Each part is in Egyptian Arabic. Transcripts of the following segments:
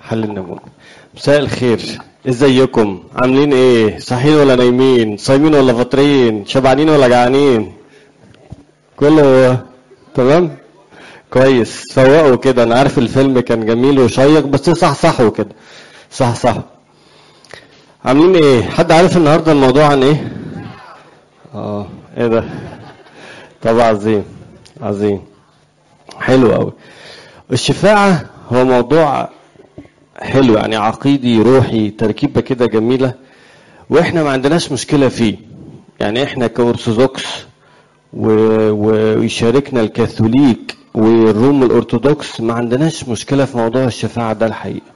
حل النمون مساء الخير ازيكم عاملين ايه صاحيين ولا نايمين صايمين ولا فاطرين شبعانين ولا جعانين كله تمام كويس فوقوا كده انا عارف الفيلم كان جميل وشيق بس صحصحوا كده صحصحوا عاملين ايه حد عارف النهارده الموضوع عن ايه اه ايه ده طب عظيم عظيم حلو قوي الشفاعة هو موضوع حلو يعني عقيدي روحي تركيبة كده جميلة واحنا ما عندناش مشكلة فيه يعني احنا كأرثوذكس و- ويشاركنا الكاثوليك والروم الأرثوذكس ما عندناش مشكلة في موضوع الشفاعة ده الحقيقة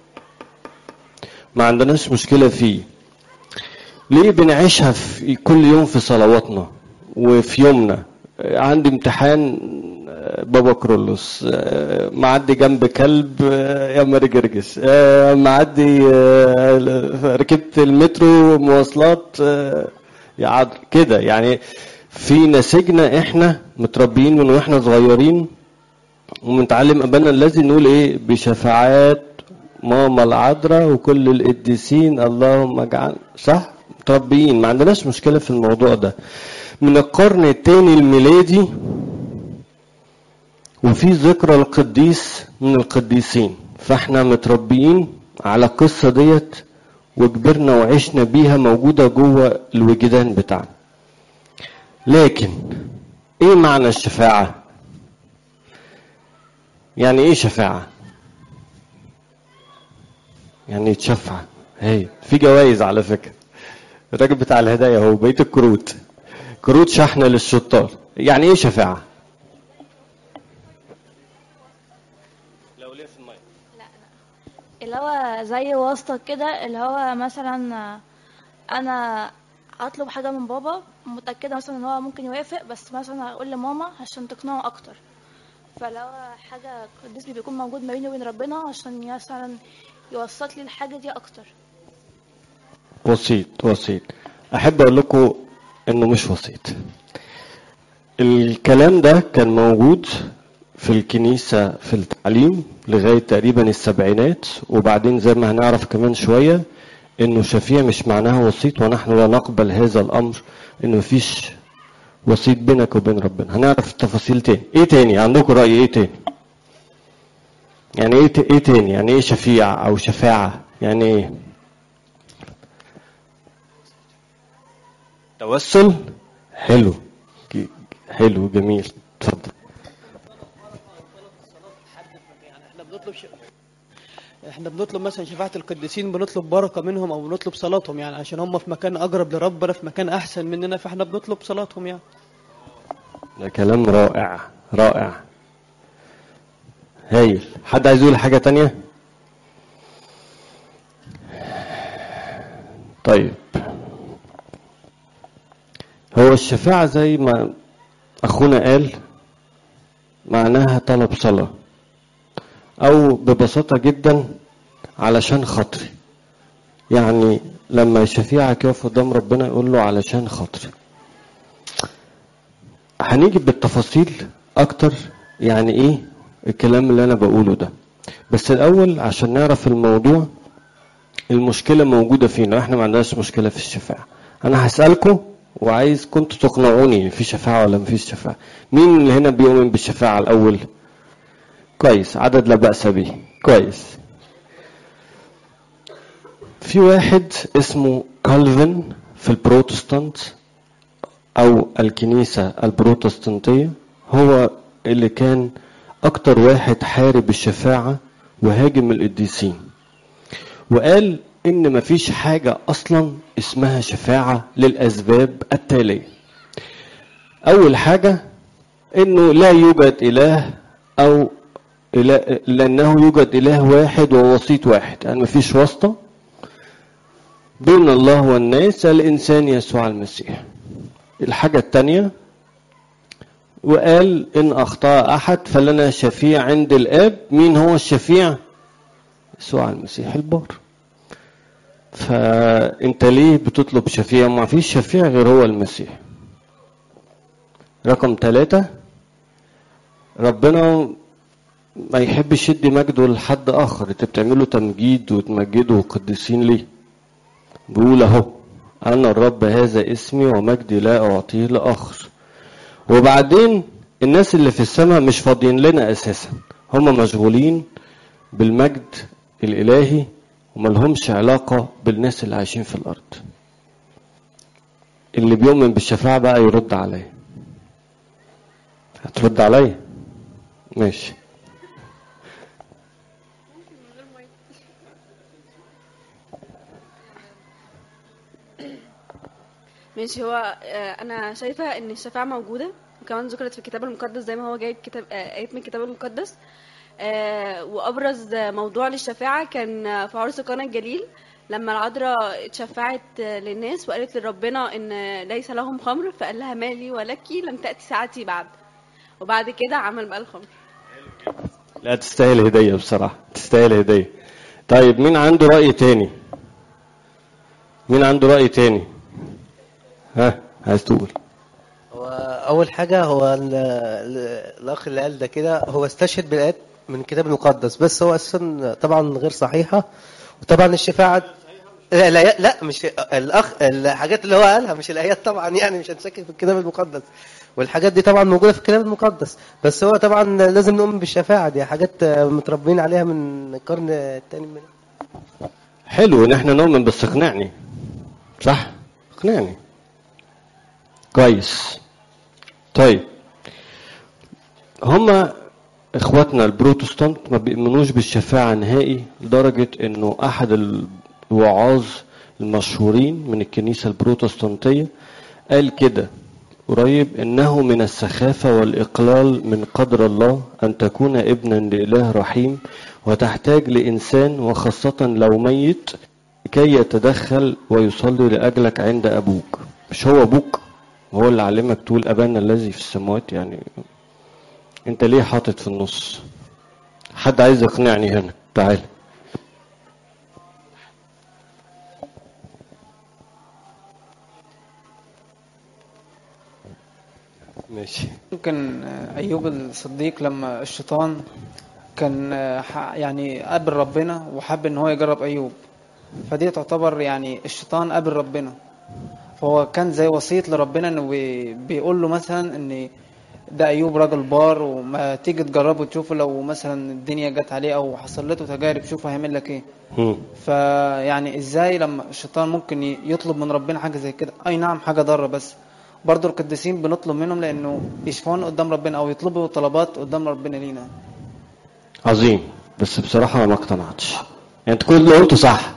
ما عندناش مشكلة فيه ليه بنعيشها في كل يوم في صلواتنا وفي يومنا عندي امتحان آه، بابا كرولوس آه، معدي جنب كلب آه، يا ماري جرجس آه، معدي آه، ركبت المترو مواصلات آه، يا عدل كده يعني في نسيجنا احنا متربيين من واحنا صغيرين ومنتعلم ابانا الذي نقول ايه بشفاعات ماما العذراء وكل القديسين اللهم اجعل صح متربيين ما عندناش مشكله في الموضوع ده من القرن الثاني الميلادي وفي ذكرى القديس من القديسين فاحنا متربيين على القصه ديت وكبرنا وعشنا بيها موجوده جوه الوجدان بتاعنا لكن ايه معنى الشفاعه يعني ايه شفاعه يعني يتشفع هي في جوائز على فكره الراجل بتاع الهدايا هو بقيه الكروت كروت شحن للشطار يعني ايه شفاعه لو ليه في الميه اللي هو زي واسطة كده اللي هو مثلا انا اطلب حاجة من بابا متأكدة مثلا ان هو ممكن يوافق بس مثلا اقول لماما عشان تقنعه اكتر فلو حاجة قديس بيكون موجود ما بيني وبين ربنا عشان مثلا يوسط لي الحاجة دي اكتر وسيط وسيط احب اقول لكم انه مش وسيط الكلام ده كان موجود في الكنيسة في التعليم لغاية تقريبا السبعينات وبعدين زي ما هنعرف كمان شوية انه شفيع مش معناها وسيط ونحن لا نقبل هذا الامر انه مفيش وسيط بينك وبين ربنا هنعرف التفاصيل تاني ايه تاني عندكم رأي ايه تاني يعني ايه ت- ايه تاني يعني ايه شفيع او شفاعة يعني ايه توسل حلو ج- حلو جميل اتفضل يعني احنا بنطلب ش... احنا بنطلب مثلا شفاعة القديسين بنطلب بركة منهم او بنطلب صلاتهم يعني عشان هم في مكان اقرب لربنا في مكان احسن مننا فاحنا بنطلب صلاتهم يعني ده كلام رائع رائع هايل حد عايز يقول حاجة تانية طيب هو الشفاعة زي ما أخونا قال معناها طلب صلاة أو ببساطة جدا علشان خاطري يعني لما شفيعك يقف قدام ربنا يقول له علشان خاطري هنيجي بالتفاصيل اكتر يعني ايه الكلام اللي انا بقوله ده بس الاول عشان نعرف الموضوع المشكله موجوده فينا احنا ما عندناش مشكله في الشفاعه انا هسالكم وعايز كنتوا تقنعوني في شفاعه ولا مفيش شفاعه مين اللي هنا بيؤمن بالشفاعه الاول كويس عدد لا باس به كويس في واحد اسمه كالفن في البروتستانت او الكنيسة البروتستانتية هو اللي كان اكتر واحد حارب الشفاعة وهاجم القديسين وقال ان مفيش حاجة اصلا اسمها شفاعة للاسباب التالية اول حاجة انه لا يوجد اله او إله لانه يوجد اله واحد ووسيط واحد يعني مفيش واسطة بين الله والناس الانسان يسوع المسيح الحاجة التانية وقال إن أخطأ أحد فلنا شفيع عند الآب مين هو الشفيع يسوع المسيح البار فأنت ليه بتطلب شفيع ما فيش شفيع غير هو المسيح رقم ثلاثة ربنا ما يحبش يدي مجده لحد اخر انت بتعمله تمجيد وتمجده وقديسين ليه بيقول اهو انا الرب هذا اسمي ومجدي لا اعطيه لاخر وبعدين الناس اللي في السماء مش فاضيين لنا اساسا هم مشغولين بالمجد الالهي وملهمش علاقه بالناس اللي عايشين في الارض اللي بيؤمن بالشفاعه بقى يرد عليا هترد عليا ماشي ماشي هو آه، انا شايفه ان الشفاعه موجوده وكمان ذكرت في الكتاب المقدس زي ما هو جايب كتاب آه، ايات من الكتاب المقدس آه، وابرز موضوع للشفاعه كان في عرس قنا الجليل لما العذراء اتشفعت للناس وقالت لربنا ان ليس لهم خمر فقال لها مالي ولك لم تاتي ساعتي بعد وبعد كده عمل بقى الخمر لا تستاهل هدية بصراحة تستاهل هدية طيب مين عنده رأي تاني مين عنده رأي تاني ها عايز تقول هو اول حاجه هو ال- ال- الاخ اللي قال ده كده هو استشهد بالايات من الكتاب المقدس بس هو اساسا طبعا غير صحيحه وطبعا الشفاعه لا لا, لا مش الاخ الحاجات اللي هو قالها مش الايات طبعا يعني مش هنشكك في الكتاب المقدس والحاجات دي طبعا موجوده في الكتاب المقدس بس هو طبعا لازم نؤمن بالشفاعه دي حاجات متربيين عليها من القرن الثاني من حلو ان احنا نؤمن بس اقنعني صح اقنعني كويس طيب هما اخواتنا البروتستانت ما بيؤمنوش بالشفاعة نهائي لدرجة انه احد الوعاظ المشهورين من الكنيسة البروتستانتية قال كده قريب انه من السخافة والاقلال من قدر الله ان تكون ابنا لاله رحيم وتحتاج لانسان وخاصة لو ميت كي يتدخل ويصلي لاجلك عند ابوك مش هو ابوك هو اللي علمك تقول ابانا الذي في السماوات يعني انت ليه حاطط في النص حد عايز يقنعني هنا تعال ماشي ممكن آه، أيوب الصديق لما الشيطان كان آه، ح- يعني قابل ربنا وحب إن هو يجرب أيوب فدي تعتبر يعني الشيطان قابل ربنا فهو كان زي وسيط لربنا إنه بي- بيقول له مثلا إن ده أيوب راجل بار وما تيجي تجربه تشوفه لو مثلا الدنيا جت عليه أو حصل له تجارب شوفه هيعمل لك إيه هم. فيعني ازاي لما الشيطان ممكن ي- يطلب من ربنا حاجه زي كده اي نعم حاجه ضاره بس برضو القديسين بنطلب منهم لانه يشفون قدام ربنا او يطلبوا طلبات قدام ربنا لينا عظيم بس بصراحة أنا ما اقتنعتش يعني انت كل اللي قلته صح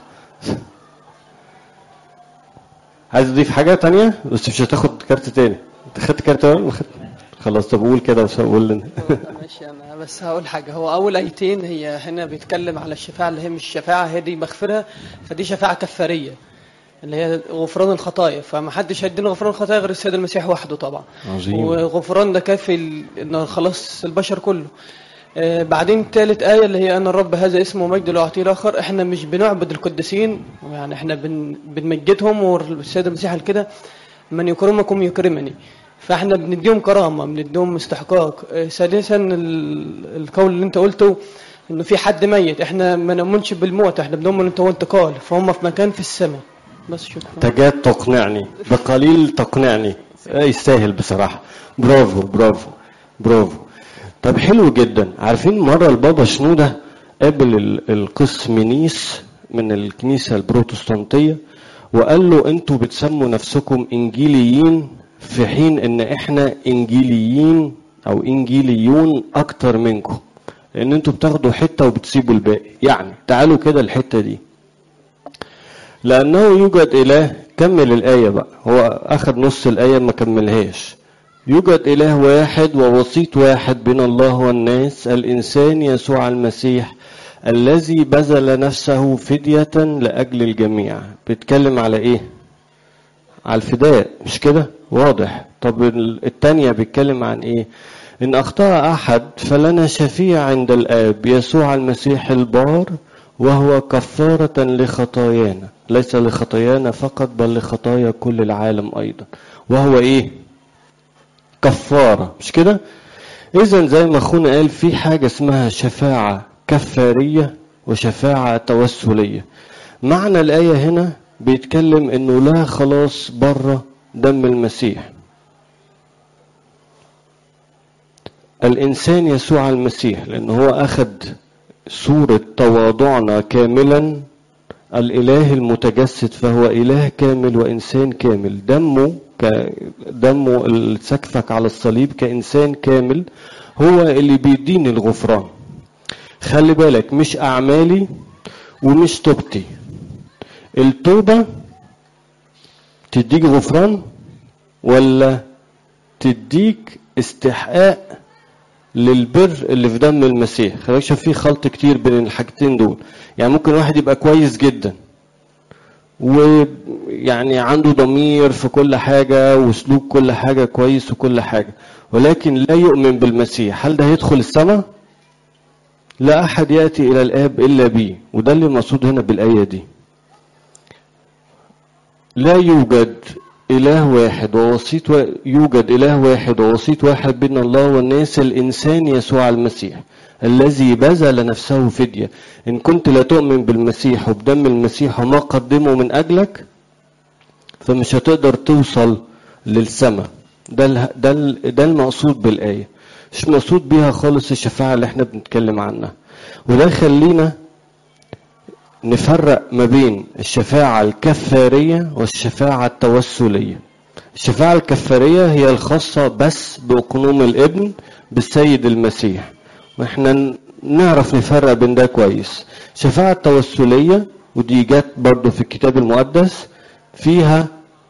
عايز تضيف حاجة تانية بس مش هتاخد كارت تاني انت خدت كارت اول ما خدت خلاص طب قول كده بس قول لنا ماشي انا بس هقول حاجه هو اول ايتين هي هنا بيتكلم على الشفاعه اللي هي مش شفاعه هي دي مغفره فدي شفاعه كفاريه اللي هي غفران الخطايا فما حدش هيدينا غفران الخطايا غير السيد المسيح وحده طبعا عظيم وغفران ده كافي ل- انه خلاص البشر كله آه، بعدين تالت آية اللي هي أن الرب هذا اسمه مجد لا أعطيه الآخر إحنا مش بنعبد القديسين يعني إحنا بن بنمجدهم والسيد المسيح قال كده من يكرمكم يكرمني فإحنا بنديهم كرامة بنديهم استحقاق آه، ثالثا ال- القول اللي أنت قلته إنه في حد ميت إحنا ما نؤمنش بالموت إحنا بنؤمن إن هو انتقال فهم في مكان في السماء بس شكرا تجاد تقنعني بقليل تقنعني آه، يستاهل بصراحة برافو برافو برافو طب حلو جدا عارفين مرة البابا شنودة قابل ال- القس منيس من الكنيسة البروتستانتية وقال له انتوا بتسموا نفسكم انجيليين في حين ان احنا انجيليين او انجيليون اكتر منكم لان انتوا بتاخدوا حتة وبتسيبوا الباقي يعني تعالوا كده الحتة دي لأنه يوجد إله كمل الآية بقى هو أخذ نص الآية ما كملهاش يوجد إله واحد ووسيط واحد بين الله والناس الإنسان يسوع المسيح الذي بذل نفسه فدية لأجل الجميع بيتكلم على إيه؟ على الفداء مش كده؟ واضح طب ال- التانية بيتكلم عن إيه؟ إن أخطأ أحد فلنا شفيع عند الآب يسوع المسيح البار وهو كفارة لخطايانا ليس لخطايانا فقط بل لخطايا كل العالم أيضا وهو إيه؟ كفارة مش كده؟ إذا زي ما أخونا قال في حاجة اسمها شفاعة كفارية وشفاعة توسلية معنى الآية هنا بيتكلم إنه لا خلاص بره دم المسيح الإنسان يسوع المسيح لأن هو أخذ صورة تواضعنا كاملا الإله المتجسد فهو إله كامل وإنسان كامل دمه ك... دمه اللي سكفك على الصليب كإنسان كامل هو اللي بيديني الغفران خلي بالك مش أعمالي ومش توبتي التوبة تديك غفران ولا تديك استحقاق للبر اللي في دم المسيح خلي بالك شوف في خلط كتير بين الحاجتين دول يعني ممكن واحد يبقى كويس جدا ويعني عنده ضمير في كل حاجة وسلوك كل حاجة كويس وكل حاجة ولكن لا يؤمن بالمسيح هل ده هيدخل السماء؟ لا أحد يأتي إلى الآب إلا بي وده اللي مقصود هنا بالآية دي لا يوجد إله واحد ووسيط و... يوجد إله واحد ووسيط واحد بين الله والناس الإنسان يسوع المسيح الذي بذل نفسه فدية إن كنت لا تؤمن بالمسيح وبدم المسيح وما قدمه من أجلك فمش هتقدر توصل للسماء ده ال... ده ال... ده المقصود بالآية مش مقصود بيها خالص الشفاعة اللي احنا بنتكلم عنها وده يخلينا نفرق ما بين الشفاعة الكفارية والشفاعة التوسلية الشفاعة الكفارية هي الخاصة بس بأقنوم الابن بالسيد المسيح واحنا نعرف نفرق بين ده كويس الشفاعة التوسلية ودي جت برضو في الكتاب المقدس فيها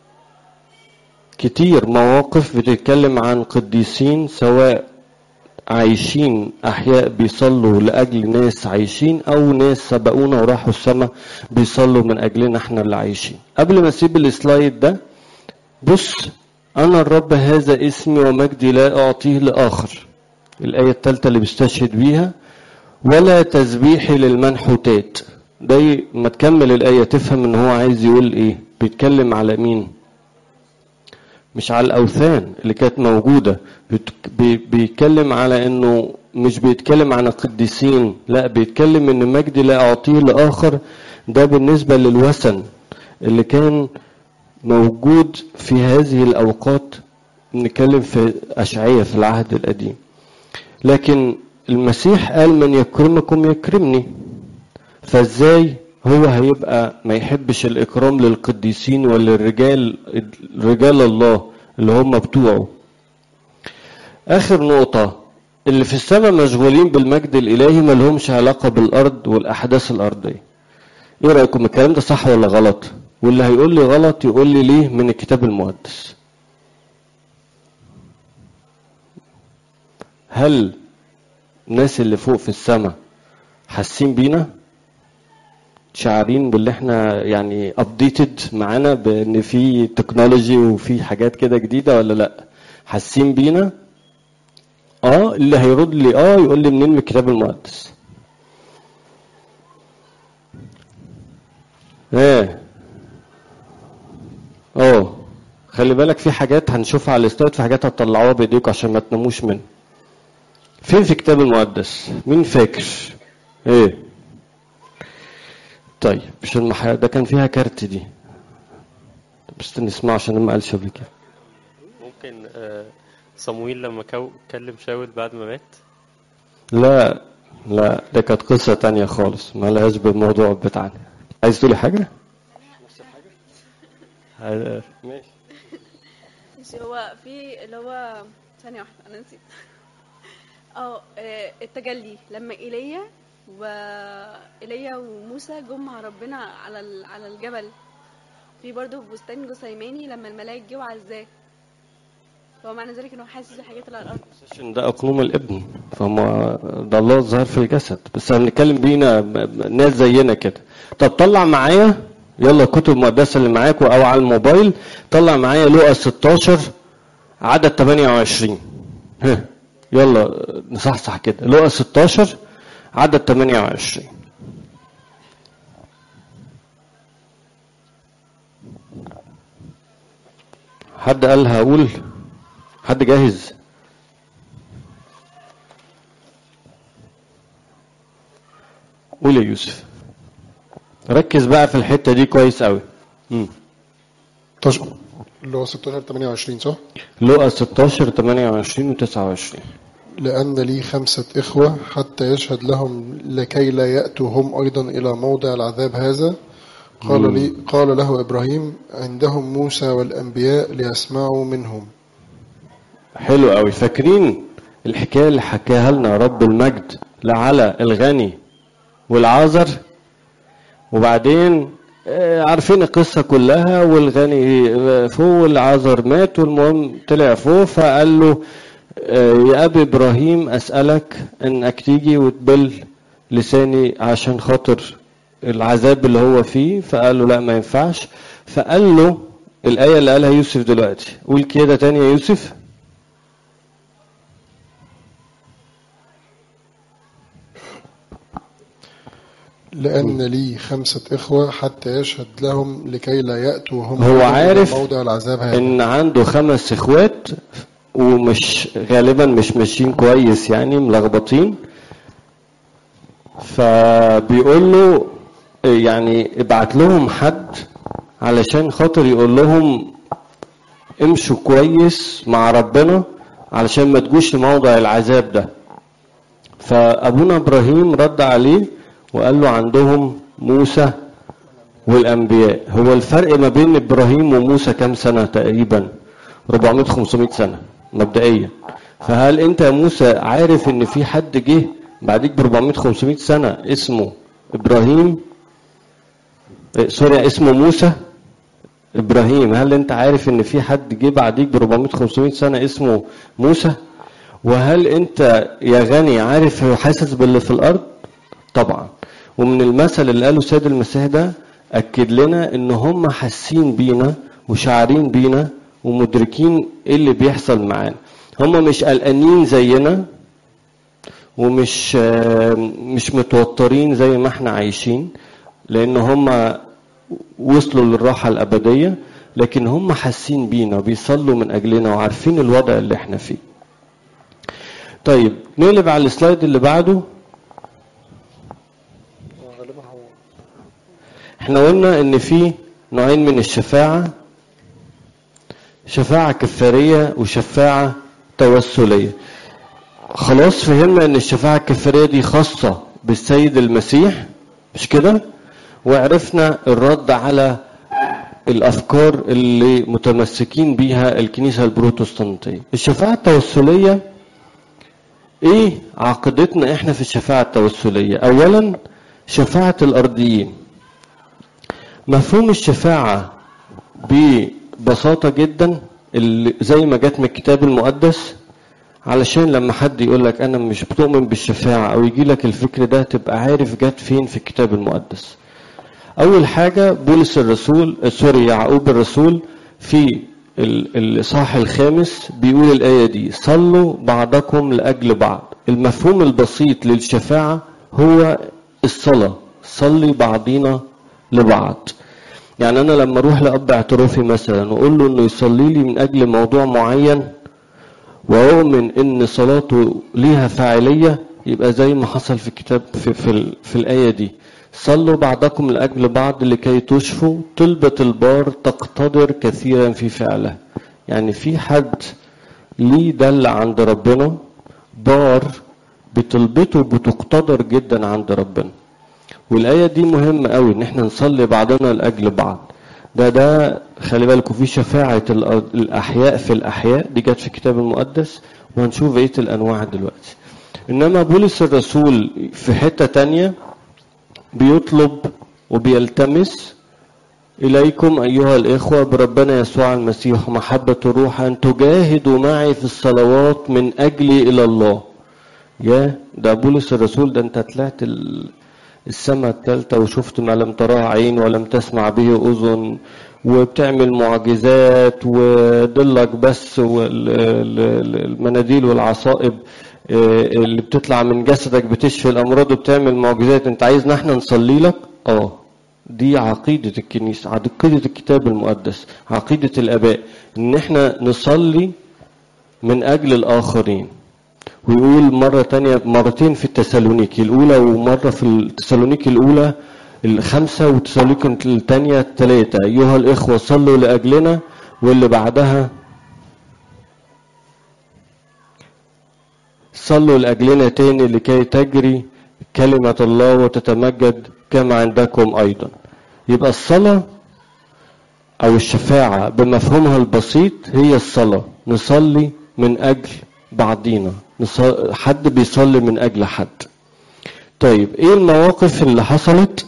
كتير مواقف بتتكلم عن قديسين سواء عايشين احياء بيصلوا لاجل ناس عايشين او ناس سبقونا وراحوا السماء بيصلوا من اجلنا احنا اللي عايشين قبل ما اسيب السلايد ده بص انا الرب هذا اسمي ومجدي لا اعطيه لاخر الايه الثالثه اللي بيستشهد بيها ولا تسبيحي للمنحوتات ده ما تكمل الايه تفهم ان هو عايز يقول ايه بيتكلم على مين مش على الاوثان اللي كانت موجوده بيتكلم على انه مش بيتكلم عن القديسين لا بيتكلم ان مجدي لا اعطيه لاخر ده بالنسبه للوثن اللي كان موجود في هذه الاوقات نتكلم في اشعياء في العهد القديم لكن المسيح قال من يكرمكم يكرمني فازاي هو هيبقى ما يحبش الإكرام للقديسين وللرجال رجال الله اللي هم بتوعه آخر نقطة اللي في السماء مشغولين بالمجد الإلهي ما لهمش علاقة بالأرض والأحداث الأرضية إيه رأيكم الكلام ده صح ولا غلط واللي هيقول لي غلط يقول لي ليه من الكتاب المقدس هل الناس اللي فوق في السماء حاسين بينا شعارين باللي احنا يعني ابديتد معانا بان في تكنولوجي وفي حاجات كده جديده ولا لا حاسين بينا اه اللي هيرد لي اه يقول لي منين من الكتاب المقدس ايه اه خلي بالك في حاجات هنشوفها على الاستاد في حاجات هتطلعوها بايديكم عشان ما تناموش منها فين في الكتاب المقدس مين فاكر ايه طيب مش المح... ده كان فيها كارت دي بس نسمع عشان ما قالش قبل كده ممكن آه، صمويل لما كو- كلم شاول بعد ما مات لا لا ده كانت قصة تانية خالص ما لهاش بالموضوع بتاعنا عايز تقولي حاجة؟ آه، ماشي ماشي هو في اللي هو ثانية واحدة أنا نسيت اه آه، التجلي لما ايليا وايليا وموسى جم مع ربنا على ال- على الجبل في برضه في بستان جثيماني لما الملاك جه وعزاه فهو معنى ذلك انه حاسس بالحاجات اللي على الارض عشان ده أقنوم الابن فهم ده الله ظهر في الجسد بس هنتكلم بينا ب- ب- ناس زينا كده طب طلع معايا يلا الكتب المقدسة اللي معاكم أو على الموبايل طلع معايا لقا 16 عدد 28 ها يلا نصحصح كده لقا 16 عدد 28 حد قال هقول حد جاهز قول يا يوسف ركز بقى في الحتة دي كويس قوي مم. طش- اللي هو 16 28 صح؟ لقى 16 28 و 29 لأن لي خمسة إخوة حتى يشهد لهم لكي لا يأتوا هم أيضا إلى موضع العذاب هذا قال لي قال له إبراهيم عندهم موسى والأنبياء ليسمعوا منهم حلو قوي فاكرين الحكايه اللي حكاها لنا رب المجد لعلى الغني والعازر وبعدين آه، عارفين القصه كلها والغني آه، فوق والعازر مات والمهم طلع فوق فقال له آه، يا ابي ابراهيم اسالك انك تيجي وتبل لساني عشان خاطر العذاب اللي هو فيه فقال له لا ما ينفعش فقال له الايه اللي قالها يوسف دلوقتي قول كده تاني يا يوسف لأن لي خمسة إخوة حتى يشهد لهم لكي لا يأتوا هم هو أيضاً إلى عارف موضع العذاب هذا ان عنده خمس اخوات ومش غالبا مش ماشيين كويس يعني ملخبطين فبيقول له يعني ابعت لهم حد علشان خاطر يقول لهم امشوا كويس مع ربنا علشان ما تجوش لموضع العذاب ده فابونا ابراهيم رد عليه وقال له عندهم موسى والانبياء هو الفرق ما بين ابراهيم وموسى كام سنه تقريبا 400 500 سنه مبدئيا فهل انت يا موسى عارف ان في حد جه بعديك ب 400 500 سنه اسمه ابراهيم إيه، سوري اسمه موسى ابراهيم هل انت عارف ان في حد جه بعديك ب 400 500 سنه اسمه موسى وهل انت يا غني عارف هو حاسس باللي في الارض طبعا ومن المثل اللي قاله سيد المسيح ده اكد لنا ان هم حاسين بينا وشاعرين بينا ومدركين ايه اللي بيحصل معانا هم مش قلقانين زينا ومش آه، مش متوترين زي ما احنا عايشين لان هم وصلوا للراحه الابديه لكن هم حاسين بينا وبيصلوا من اجلنا وعارفين الوضع اللي احنا فيه طيب نقلب على السلايد اللي بعده احنا قلنا ان في نوعين من الشفاعة شفاعة كفارية وشفاعة توسلية خلاص فهمنا ان الشفاعة الكفارية دي خاصة بالسيد المسيح مش كده وعرفنا الرد على الافكار اللي متمسكين بيها الكنيسة البروتستانتية الشفاعة التوسلية ايه عقيدتنا احنا في الشفاعة التوسلية اولا شفاعة الارضيين مفهوم الشفاعة ببساطة جدا اللي زي ما جت من الكتاب المقدس علشان لما حد يقول لك انا مش بتؤمن بالشفاعة او يجي لك الفكر ده تبقى عارف جت فين في الكتاب المقدس اول حاجة بولس الرسول سوري يعقوب الرسول في ال- الاصحاح الخامس بيقول الايه دي صلوا بعضكم لاجل بعض المفهوم البسيط للشفاعه هو الصلاه صلي بعضينا لبعض يعني انا لما اروح لاب اعترافي مثلا واقول له انه يصلي لي من اجل موضوع معين واؤمن ان صلاته ليها فاعليه يبقى زي ما حصل في الكتاب في في, ال- في الايه دي صلوا بعضكم لاجل بعض لكي تشفوا طلبة البار تقتدر كثيرا في فعلها يعني في حد ليه دل عند ربنا بار بطلبته بتقتدر جدا عند ربنا والآية دي مهمة قوي إن إحنا نصلي بعضنا لأجل بعض ده ده خلي بالكم في شفاعة الأ- الأحياء في الأحياء دي جت في الكتاب المقدس وهنشوف بقية الأنواع دلوقتي إنما بولس الرسول في حتة تانية بيطلب وبيلتمس إليكم أيها الإخوة بربنا يسوع المسيح ومحبة الروح أن تجاهدوا معي في الصلوات من أجلي إلى الله يا ده بولس الرسول ده أنت طلعت ال- السماء الثالثة وشفت ما لم تراه عين ولم تسمع به أذن وبتعمل معجزات وضلك بس والمناديل والعصائب آه، اللي بتطلع من جسدك بتشفي الأمراض وبتعمل معجزات أنت عايزنا احنا نصلي لك؟ اه دي عقيدة الكنيسة عقيدة الكتاب المقدس عقيدة الآباء إن احنا نصلي من أجل الآخرين ويقول مرة تانية مرتين في التسالونيكي الأولى ومرة في التسالونيكي الأولى الخمسة والتسالونيكي التانية التلاتة أيها الإخوة صلوا لأجلنا واللي بعدها صلوا لأجلنا تاني لكي تجري كلمة الله وتتمجد كما عندكم أيضا يبقى الصلاة أو الشفاعة بمفهومها البسيط هي الصلاة نصلي من أجل بعضينا نص- حد بيصلي من أجل حد طيب إيه المواقف اللي حصلت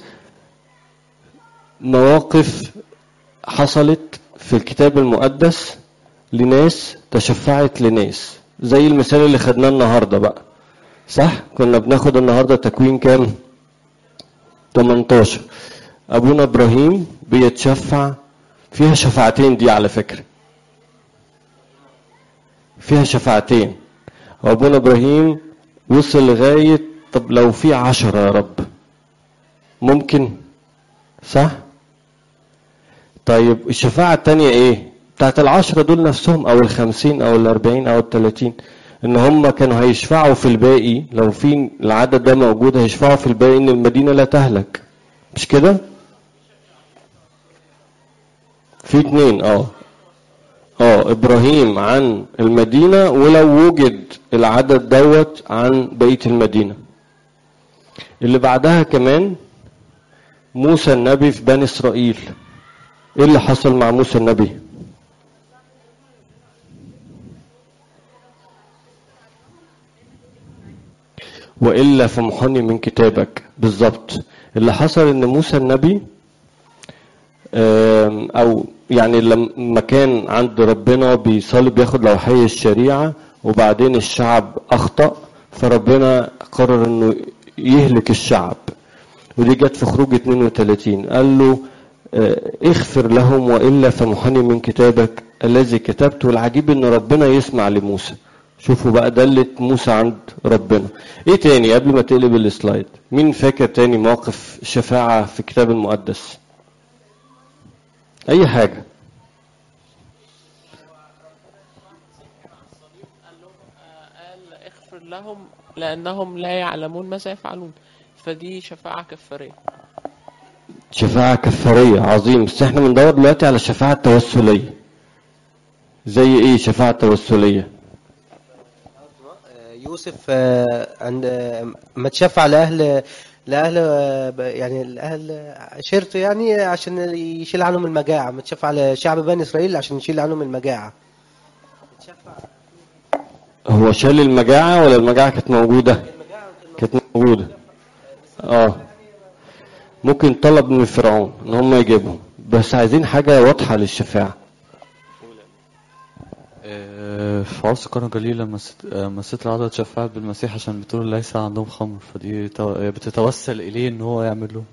مواقف حصلت في الكتاب المقدس لناس تشفعت لناس زي المثال اللي خدناه النهارده بقى صح كنا بناخد النهارده تكوين كام 18 ابونا ابراهيم بيتشفع فيها شفاعتين دي على فكره فيها شفاعتين وابونا ابراهيم وصل لغايه طب لو في عشرة يا رب ممكن صح طيب الشفاعة التانية ايه بتاعت العشرة دول نفسهم او الخمسين او الاربعين او التلاتين ان هم كانوا هيشفعوا في الباقي لو في العدد ده موجود هيشفعوا في الباقي ان المدينة لا تهلك مش كده في اتنين اه اه ابراهيم عن المدينة ولو وجد العدد دوت عن بقية المدينة اللي بعدها كمان موسى النبي في بني اسرائيل ايه اللي حصل مع موسى النبي والا فمحني من كتابك بالظبط اللي حصل ان موسى النبي آم، او يعني لما كان عند ربنا بيصلي بياخد لوحي الشريعه وبعدين الشعب اخطا فربنا قرر انه يهلك الشعب ودي جت في خروج 32 قال له آه، اغفر لهم والا فمحني من كتابك الذي كتبته والعجيب ان ربنا يسمع لموسى شوفوا بقى دلة موسى عند ربنا ايه تاني قبل ما تقلب السلايد مين فاكر تاني موقف شفاعة في الكتاب المقدس اي حاجة قال اغفر لهم لأنهم لا يعلمون ماذا يفعلون فدي شفاعة كفارية شفاعة كفارية عظيم بس احنا بندور دلوقتي على الشفاعة التوسلية زي ايه شفاعة توسلية يوسف آه، عند آه، ما تشفع لأهل لأهل آه، ب- يعني الأهل عشيرته يعني عشان يشيل عنهم المجاعة ما تشفع لشعب بني إسرائيل عشان يشيل عنهم المجاعة هو شال المجاعة ولا المجاعة كانت موجودة كانت موجودة اه ممكن طلب من فرعون ان هم يجيبهم بس عايزين حاجة واضحة للشفاعة آه، في عرس قرن جليل لما ست آه، لما الست العذراء اتشفعت بالمسيح عشان بتقول ليس عندهم خمر فدي تو- بتتوسل إليه إن هو يعمل له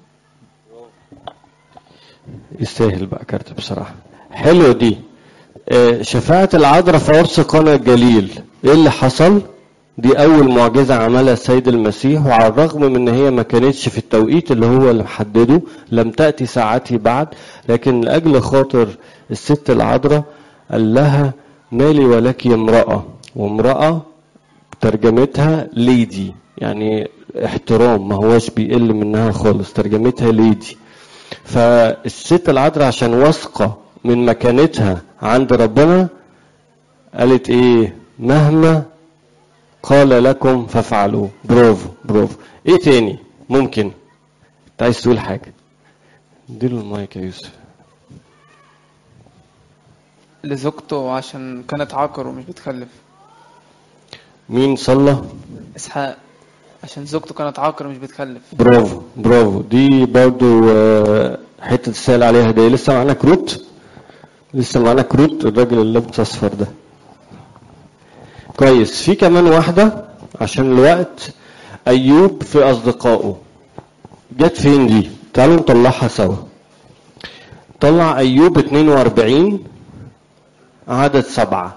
يستاهل بقى كارت بصراحة حلوة دي آه، شفاعة العذراء في عرس قنا الجليل ايه اللي حصل دي اول معجزة عملها السيد المسيح وعلى الرغم من ان هي ما كانتش في التوقيت اللي هو اللي محدده لم تأتي ساعتي بعد لكن لاجل خاطر الست العذراء قال لها مالي ولك امرأة وامرأة ترجمتها ليدي يعني احترام ما هوش بيقل منها خالص ترجمتها ليدي فالست العذراء عشان واثقة من مكانتها عند ربنا قالت ايه مهما قال لكم فافعلوا برافو برافو ايه تاني ممكن انت عايز تقول حاجة اديله المايك يا يوسف لزوجته عشان كانت عاقر ومش بتخلف مين صلى اسحاق عشان زوجته كانت عاقر ومش بتخلف برافو برافو دي برضو آه، حتة تسأل عليها هدية لسه معانا كروت لسه معانا كروت الراجل اللي لابس اصفر ده كويس في كمان واحدة عشان الوقت أيوب في أصدقائه جت فين دي تعالوا نطلعها سوا طلع أيوب 42 عدد سبعة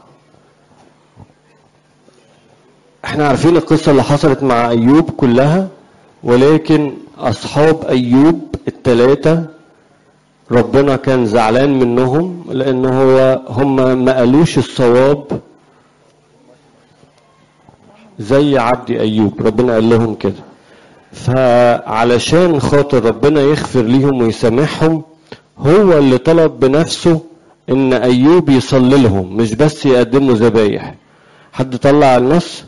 احنا عارفين القصة اللي حصلت مع أيوب كلها ولكن أصحاب أيوب التلاتة ربنا كان زعلان منهم لأن هو هم ما قالوش الصواب زي عبد أيوب ربنا قال لهم كده فعلشان خاطر ربنا يغفر ليهم ويسامحهم هو اللي طلب بنفسه ان ايوب يصلي لهم مش بس يقدموا ذبايح حد طلع النص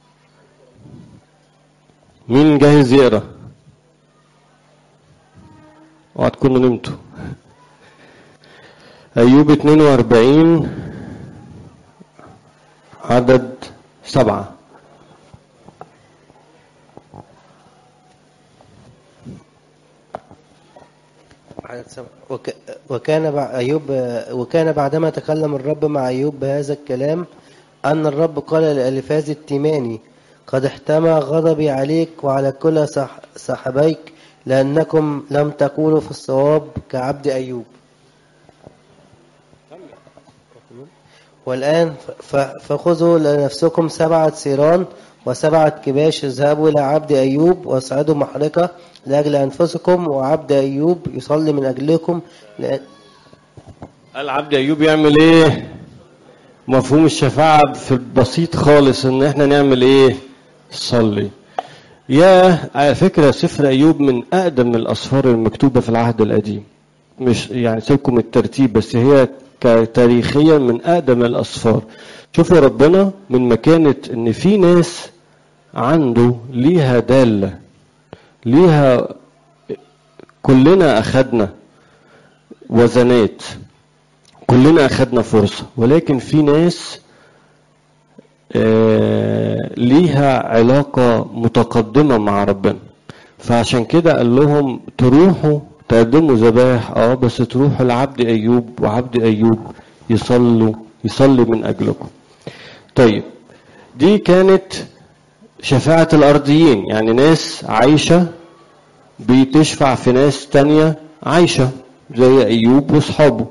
مين جاهز يقرا اوعى تكونوا نمتوا ايوب 42 عدد سبعة عدد سبعة. وك... وكان بع... أيوب وكان بعدما تكلم الرب مع أيوب بهذا الكلام أن الرب قال لألفاز التيماني قد احتمى غضبي عليك وعلى كل صح... صحبيك لأنكم لم تقولوا في الصواب كعبد أيوب والآن ف... فخذوا لنفسكم سبعة سيران وسبعة كباش اذهبوا إلى عبد أيوب واصعدوا محرقة لأجل أنفسكم وعبد أيوب يصلي من أجلكم لأن قال عبد ايوب يعمل ايه مفهوم الشفاعة في البسيط خالص ان احنا نعمل ايه صلي يا على فكرة سفر ايوب من اقدم الاسفار المكتوبة في العهد القديم مش يعني سيبكم الترتيب بس هي تاريخيا من اقدم الاسفار شوفوا ربنا من مكانة ان في ناس عنده ليها دالة ليها كلنا اخدنا وزنات كلنا اخدنا فرصة ولكن في ناس آه، ليها علاقة متقدمة مع ربنا فعشان كده قال لهم تروحوا تقدموا ذبائح اه بس تروحوا لعبد ايوب وعبد ايوب يصلوا يصلي من اجلكم طيب دي كانت شفاعة الارضيين يعني ناس عايشة بتشفع في ناس تانية عايشة زي ايوب واصحابه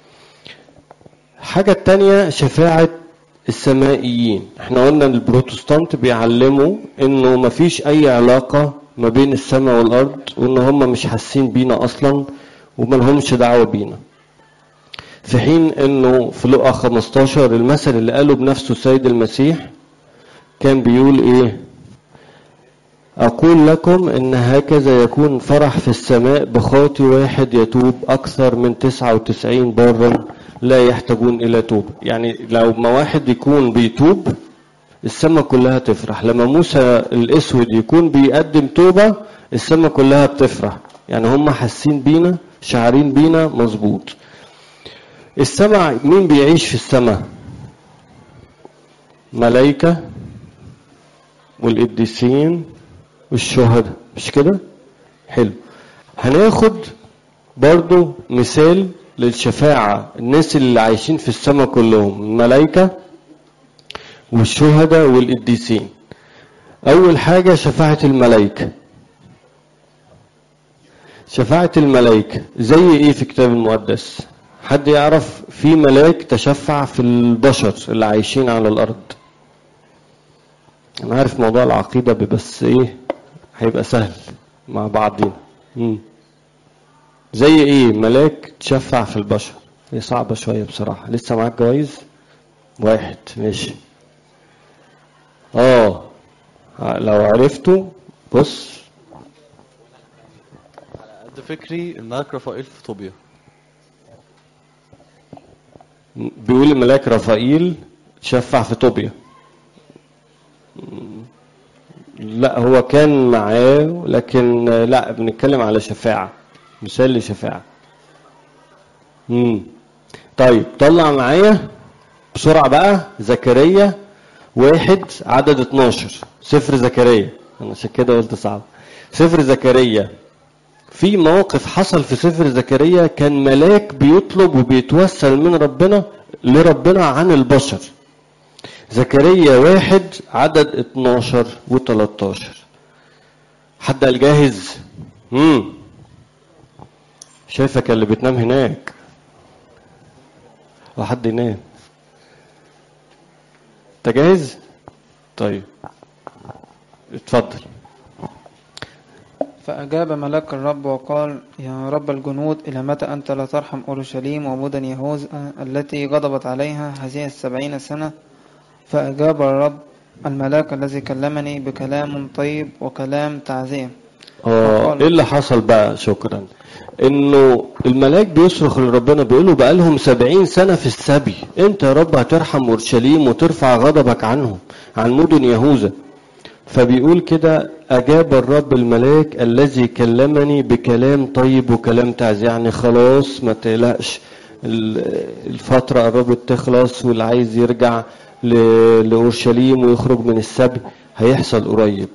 حاجة تانية شفاعة السمائيين احنا قلنا ان البروتستانت بيعلموا انه مفيش اي علاقة ما بين السماء والارض وان هم مش حاسين بينا اصلا وما لهمش دعوة بينا في حين انه في لقا 15 المثل اللي قاله بنفسه السيد المسيح كان بيقول ايه أقول لكم إن هكذا يكون فرح في السماء بخاطي واحد يتوب أكثر من 99 بارا لا يحتاجون إلى توبة يعني لو ما واحد يكون بيتوب السماء كلها تفرح لما موسى الأسود يكون بيقدم توبة السماء كلها بتفرح يعني هم حاسين بينا شعارين بينا مظبوط السماء مين بيعيش في السماء ملائكة والقديسين والشهداء مش كده حلو هناخد برضو مثال للشفاعة الناس اللي عايشين في السماء كلهم الملائكة والشهداء والقديسين أول حاجة شفاعة الملائكة شفاعة الملائكة زي إيه في الكتاب المقدس حد يعرف في ملاك تشفع في البشر اللي عايشين على الأرض أنا عارف موضوع العقيدة بس إيه هيبقى سهل مع بعضين مم. زي ايه ملاك تشفع في البشر هي صعبة شوية بصراحة لسه معاك جوايز واحد ماشي اه لو عرفته بص على قد فكري الملك رفائيل في طوبيا بيقول الملاك رفائيل تشفع في طوبيا لا هو كان معاه لكن لا بنتكلم على شفاعة مثال لشفاعة امم طيب طلع معايا بسرعة بقى زكريا واحد عدد 12 سفر زكريا انا عشان كده قلت صعب سفر زكريا في موقف حصل في سفر زكريا كان ملاك بيطلب وبيتوسل من ربنا لربنا عن البشر زكريا واحد عدد 12 و13 حد قال جاهز امم شايفك اللي بتنام هناك وحد ينام انت جاهز طيب اتفضل فأجاب ملاك الرب وقال يا رب الجنود إلى متى أنت لا ترحم أورشليم ومدن يهوذا التي غضبت عليها هذه السبعين سنة فأجاب الرب الملاك الذي كلمني بكلام طيب وكلام تعزية اه وقال- ايه اللي حصل بقى شكرا انه الملاك بيصرخ لربنا بيقول له بقى لهم سبعين سنة في السبي انت يا رب هترحم اورشليم وترفع غضبك عنهم عن مدن يهوذا فبيقول كده اجاب الرب الملاك الذي كلمني بكلام طيب وكلام تعزية يعني خلاص ما تقلقش ال- الفترة قربت تخلص واللي عايز يرجع ل- لأورشليم ويخرج من السبي هيحصل قريب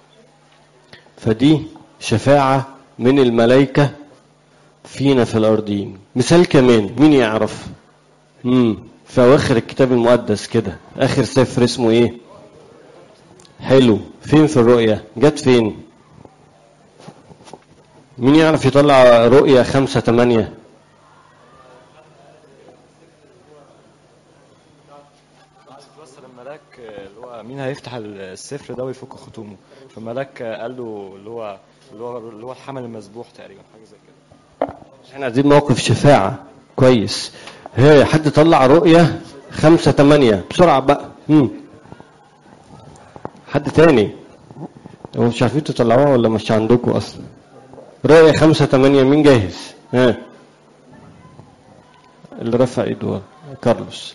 فدي شفاعة من الملائكة فينا في الأرضين مثال كمان مين يعرف مم. في أواخر الكتاب المقدس كده آخر سفر اسمه إيه حلو فين في الرؤية جت فين مين يعرف يطلع رؤية خمسة تمانية بس الملاك اللي هو مين هيفتح السفر ده ويفك ختومه فالملاك قال له اللي هو اللي هو اللي هو الحمل المذبوح تقريبا حاجه زي كده احنا عايزين موقف شفاعة كويس هي حد طلع رؤية خمسة تمانية بسرعة بقى مم. حد تاني هو مش عارفين تطلعوها ولا مش عندكم اصلا رؤية خمسة تمانية مين جاهز ها اللي رفع ايده كارلوس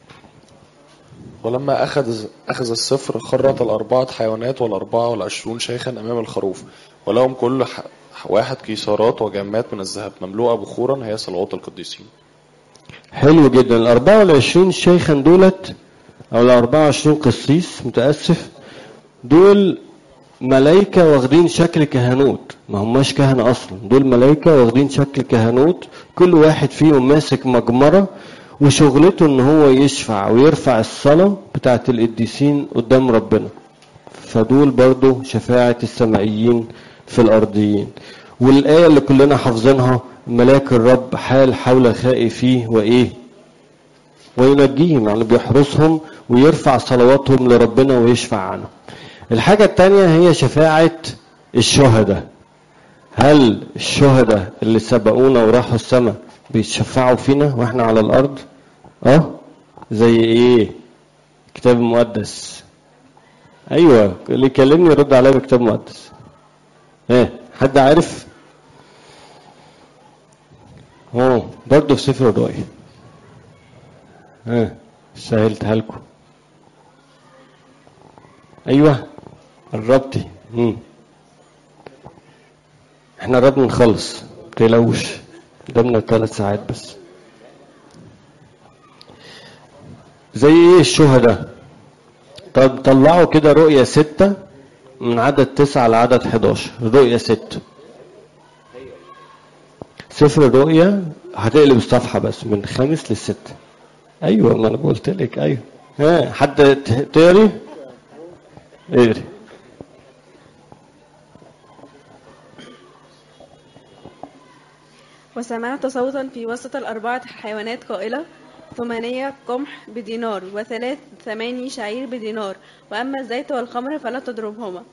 ولما أخذ أخذ الصفر خرط الأربعة حيوانات والأربعة والعشرون شيخا أمام الخروف ولهم كل ح- واحد كيسارات وجمات من الذهب مملوءة بخورا هي صلوات القديسين حلو جدا ال 24 شيخا دولت او ال 24 قسيس متاسف دول ملايكة واخدين شكل كهنوت ما هماش كهنة اصلا دول ملايكة واخدين شكل كهنوت كل واحد فيهم ماسك مجمرة وشغلته ان هو يشفع ويرفع الصلاة بتاعت القديسين قدام ربنا فدول برضو شفاعة السمائيين في الأرضيين والآية اللي كلنا حافظينها ملاك الرب حال حول خائفيه وإيه وينجيهم يعني بيحرسهم ويرفع صلواتهم لربنا ويشفع عنهم الحاجة التانية هي شفاعة الشهداء هل الشهداء اللي سبقونا وراحوا السماء بيتشفعوا فينا واحنا على الأرض اه زي ايه كتاب المقدس ايوه اللي يكلمني يرد عليا بكتاب مقدس ايه حد عارف اه برضه في سفر الرؤيا ها سهلتها لكم ايوه قربتي مم. احنا قربنا نخلص متقلقوش قدامنا ثلاث ساعات بس زي ايه الشهداء طب طلعوا كده رؤية ستة من عدد تسعة لعدد 11 رؤية ستة سفر الرؤيا هتقلب الصفحة بس من خامس للستة أيوة ما أنا قلت لك أيوة ها حد ت- تقري؟ اقري وسمعت صوتا في وسط الأربعة حيوانات قائلة ثمانية قمح بدينار وثلاث ثماني شعير بدينار وأما الزيت والخمر فلا تضربهما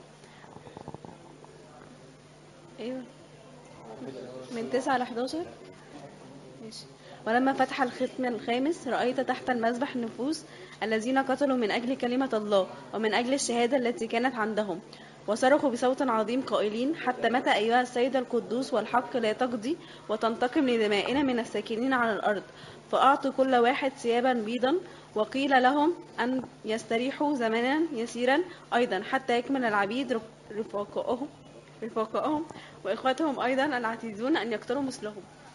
أيوة من تسعة ل 11 ماشي ولما فتح الختم الخامس رأيت تحت المذبح النفوس الذين قتلوا من أجل كلمة الله ومن أجل الشهادة التي كانت عندهم وصرخوا بصوت عظيم قائلين حتى متى أيها السيد القدوس والحق لا تقضي وتنتقم لدمائنا من الساكنين على الأرض فأعطوا كل واحد ثيابا بيضا وقيل لهم أن يستريحوا زمنا يسيرا أيضا حتى يكمل العبيد رف- رفقائهم رفقائهم وإخوتهم أيضا العتيدون أن يقتلوا مثلهم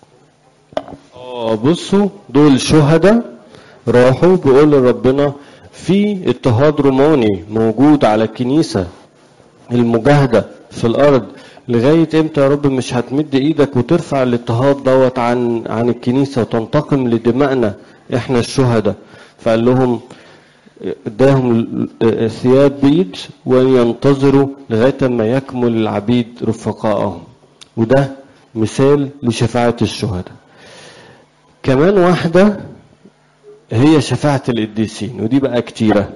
اه بصوا دول شهداء راحوا بيقول لربنا في اضطهاد روماني موجود على الكنيسة المجاهدة في الأرض لغاية امتى يا رب مش هتمد ايدك وترفع الاضطهاد دوت عن عن الكنيسة وتنتقم لدمائنا احنا الشهداء فقال لهم اداهم ثياب بيض وينتظروا لغاية ما يكمل العبيد رفقائهم وده مثال لشفاعة الشهداء كمان واحدة هي شفاعة القديسين ودي بقى كتيرة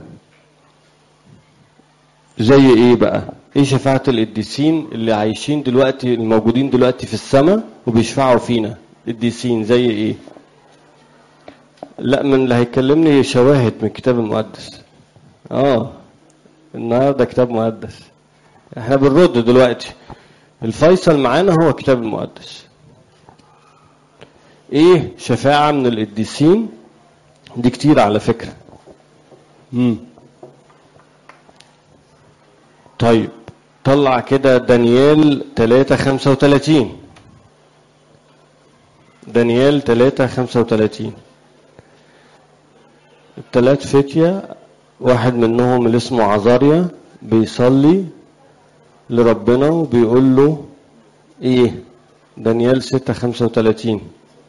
زي ايه بقى ايه شفاعة القديسين اللي عايشين دلوقتي الموجودين دلوقتي في السماء وبيشفعوا فينا قديسين زي ايه لا من اللي هيكلمني شواهد من الكتاب المقدس اه النهارده كتاب مقدس احنا بنرد دلوقتي الفيصل معانا هو الكتاب المقدس ايه شفاعة من القديسين دي كتير على فكرة مم. طيب طلع كده دانيال 3 35 دانيال 3 35 التلات فتية واحد منهم اللي اسمه عزاريا بيصلي لربنا وبيقول له ايه دانيال 6 35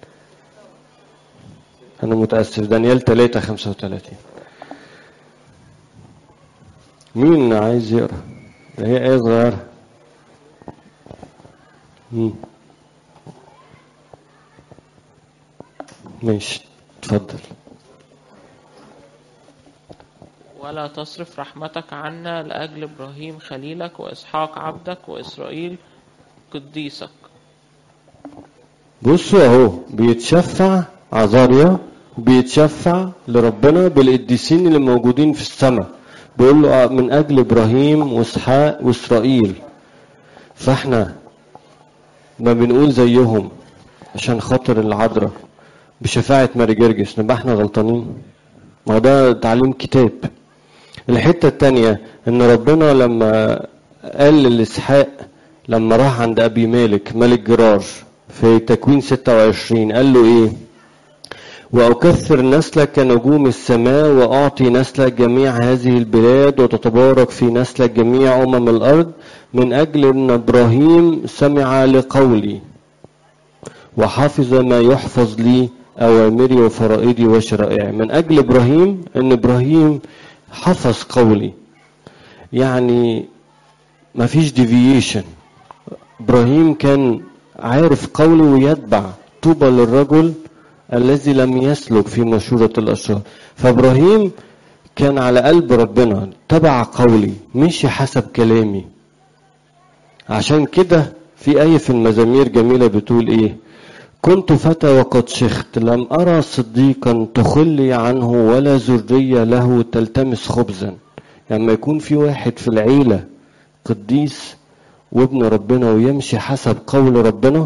انا متاسف دانيال 3 35 مين عايز يقرا ده هي ايه صغيره مم. ماشي اتفضل ولا تصرف رحمتك عنا لأجل إبراهيم خليلك وإسحاق عبدك وإسرائيل قديسك بصوا اهو بيتشفع عزاريا بيتشفع لربنا بالقديسين اللي موجودين في السماء بيقول له من اجل ابراهيم واسحاق واسرائيل فاحنا ما بنقول زيهم عشان خاطر العذراء بشفاعة ماري جرجس نبقى احنا غلطانين ما هو ده تعليم كتاب الحتة التانية ان ربنا لما قال لاسحاق لما راح عند ابي مالك ملك جرار في تكوين 26 قال له ايه وأكثر نسلك كنجوم السماء وأعطي نسلك جميع هذه البلاد وتتبارك في نسلك جميع أمم الأرض من أجل أن إبراهيم سمع لقولي وحفظ ما يحفظ لي أوامري وفرائدي وشرائعي من أجل إبراهيم أن إبراهيم حفظ قولي يعني ما فيش ديفييشن إبراهيم كان عارف قولي ويتبع طوبى للرجل الذي لم يسلك في مشورة الأشرار فإبراهيم كان على قلب ربنا تبع قولي مشي حسب كلامي عشان كده في آية في المزامير جميلة بتقول إيه كنت فتى وقد شخت لم أرى صديقا تخلي عنه ولا ذرية له تلتمس خبزا لما يكون في واحد في العيلة قديس وابن ربنا ويمشي حسب قول ربنا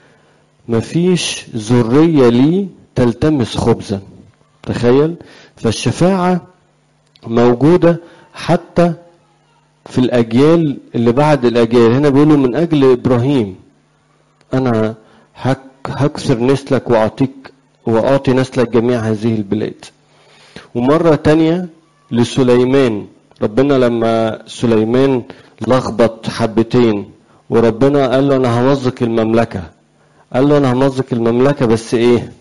مفيش ذرية ليه تلتمس خبزا تخيل فالشفاعة موجودة حتى في الأجيال اللي بعد الأجيال هنا بيقولوا من أجل إبراهيم أنا هك هكسر نسلك وأعطيك وأعطي نسلك جميع هذه البلاد ومرة تانية لسليمان ربنا لما سليمان لخبط حبتين وربنا قال له أنا همزق المملكة قال له أنا همزق المملكة بس إيه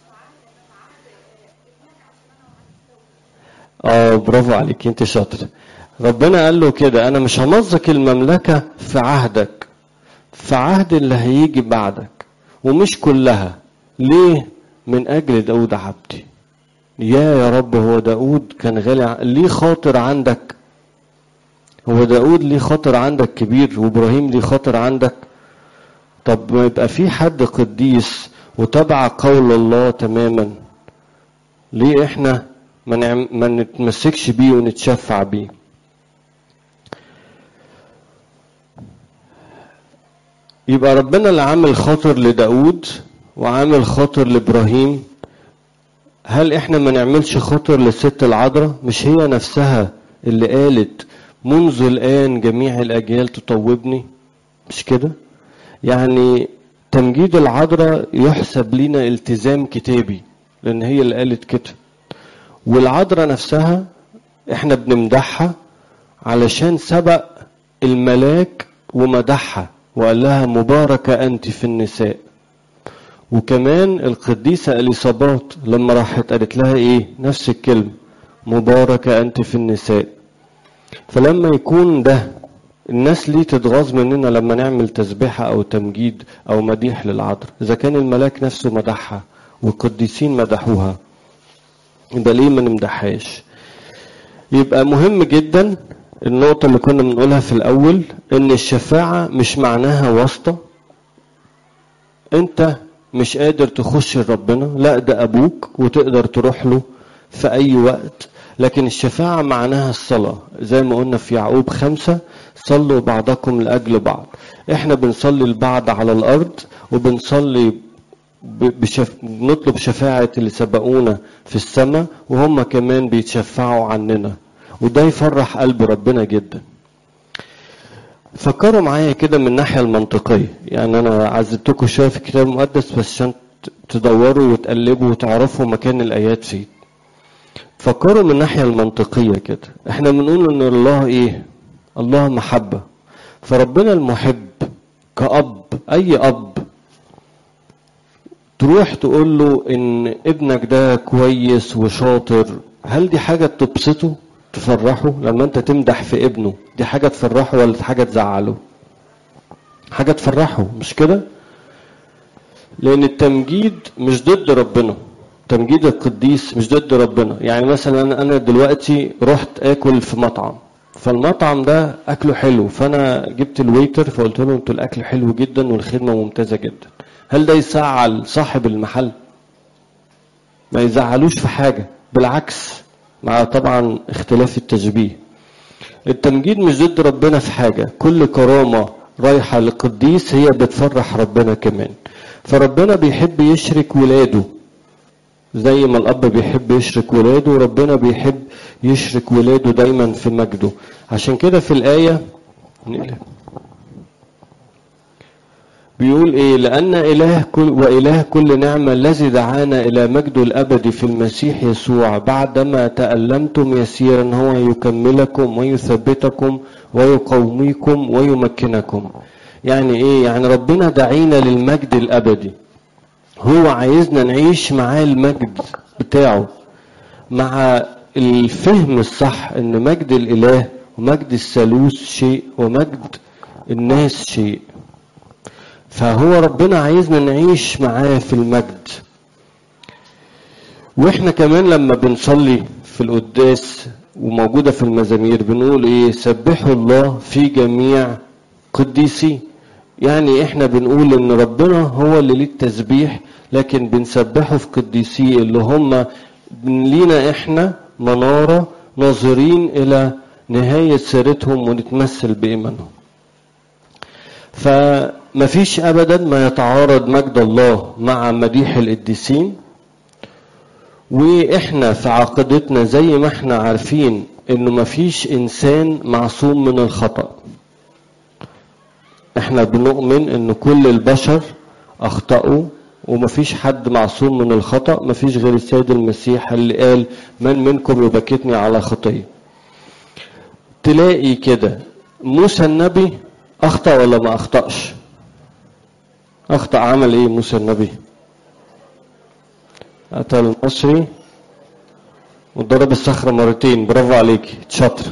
اه برافو عليك انت شاطر ربنا قال له كده انا مش همزق المملكه في عهدك في عهد اللي هيجي بعدك ومش كلها ليه من اجل داود عبدي يا يا رب هو داود كان غالي ع- ليه خاطر عندك هو داود ليه خاطر عندك كبير وابراهيم ليه خاطر عندك طب ما يبقى في حد قديس وتبع قول الله تماما ليه احنا ما, نعم ما نتمسكش بيه ونتشفع بيه يبقى ربنا اللي عامل خاطر لداود وعامل خاطر لابراهيم هل احنا ما نعملش خاطر للست العذراء مش هي نفسها اللي قالت منذ الان جميع الاجيال تطوبني مش كده يعني تمجيد العذراء يحسب لنا التزام كتابي لان هي اللي قالت كده والعذراء نفسها احنا بنمدحها علشان سبق الملاك ومدحها وقال لها مباركة أنت في النساء وكمان القديسة إليصابات لما راحت قالت لها إيه نفس الكلمة مباركة أنت في النساء فلما يكون ده الناس ليه تتغاظ مننا لما نعمل تسبيحة أو تمجيد أو مديح للعذراء إذا كان الملاك نفسه مدحها والقديسين مدحوها يبقى ليه ما نمدحهاش يبقى مهم جدا النقطة اللي كنا بنقولها في الأول إن الشفاعة مش معناها واسطة أنت مش قادر تخش لربنا لا ده أبوك وتقدر تروح له في أي وقت لكن الشفاعة معناها الصلاة زي ما قلنا في يعقوب خمسة صلوا بعضكم لأجل بعض احنا بنصلي لبعض على الأرض وبنصلي ب- بشف... بنطلب شفاعة اللي سبقونا في السماء وهم كمان بيتشفعوا عننا وده يفرح قلب ربنا جدا فكروا معايا كده من الناحية المنطقية يعني أنا عذبتكم شوية في الكتاب المقدس بس عشان ت- تدوروا وتقلبوا وتعرفوا مكان الآيات فين فكروا من الناحية المنطقية كده احنا بنقول ان الله ايه الله محبة فربنا المحب كأب أي أب تروح تقول له ان ابنك ده كويس وشاطر هل دي حاجة تبسطه تفرحه لما انت تمدح في ابنه دي حاجة تفرحه ولا حاجة تزعله حاجة تفرحه مش كده لان التمجيد مش ضد ربنا تمجيد القديس مش ضد ربنا يعني مثلا انا أنا دلوقتي رحت اكل في مطعم فالمطعم ده اكله حلو فانا جبت الويتر فقلت له انتوا الاكل حلو جدا والخدمه ممتازه جدا هل ده يزعل صاحب المحل ما يزعلوش في حاجه بالعكس مع طبعا اختلاف التشبيه التمجيد مش ضد ربنا في حاجه كل كرامه رايحه للقديس هي بتفرح ربنا كمان فربنا بيحب يشرك ولاده زي ما الاب بيحب يشرك ولاده ربنا بيحب يشرك ولاده دايما في مجده عشان كده في الايه نقلب. بيقول ايه لان اله كل واله كل نعمه الذي دعانا الى مجده الابدي في المسيح يسوع بعدما تالمتم يسيرا هو يكملكم ويثبتكم ويقوميكم ويمكنكم يعني ايه يعني ربنا دعينا للمجد الابدي هو عايزنا نعيش معاه المجد بتاعه مع الفهم الصح ان مجد الاله ومجد الثالوث شيء ومجد الناس شيء فهو ربنا عايزنا نعيش معاه في المجد واحنا كمان لما بنصلي في القداس وموجوده في المزامير بنقول ايه سبحوا الله في جميع قديسي يعني احنا بنقول ان ربنا هو اللي ليه التسبيح لكن بنسبحه في قديسيه اللي هم لينا احنا مناره ناظرين الى نهايه سيرتهم ونتمثل بايمانهم فمفيش ابدا ما يتعارض مجد الله مع مديح القديسين واحنا في عقيدتنا زي ما احنا عارفين انه مفيش انسان معصوم من الخطأ احنا بنؤمن ان كل البشر اخطأوا ومفيش حد معصوم من الخطأ مفيش غير السيد المسيح اللي قال من منكم يبكتني على خطية تلاقي كده موسى النبي اخطأ ولا ما اخطأش اخطأ عمل ايه موسى النبي قتل المصري وضرب الصخرة مرتين برافو عليك شاطر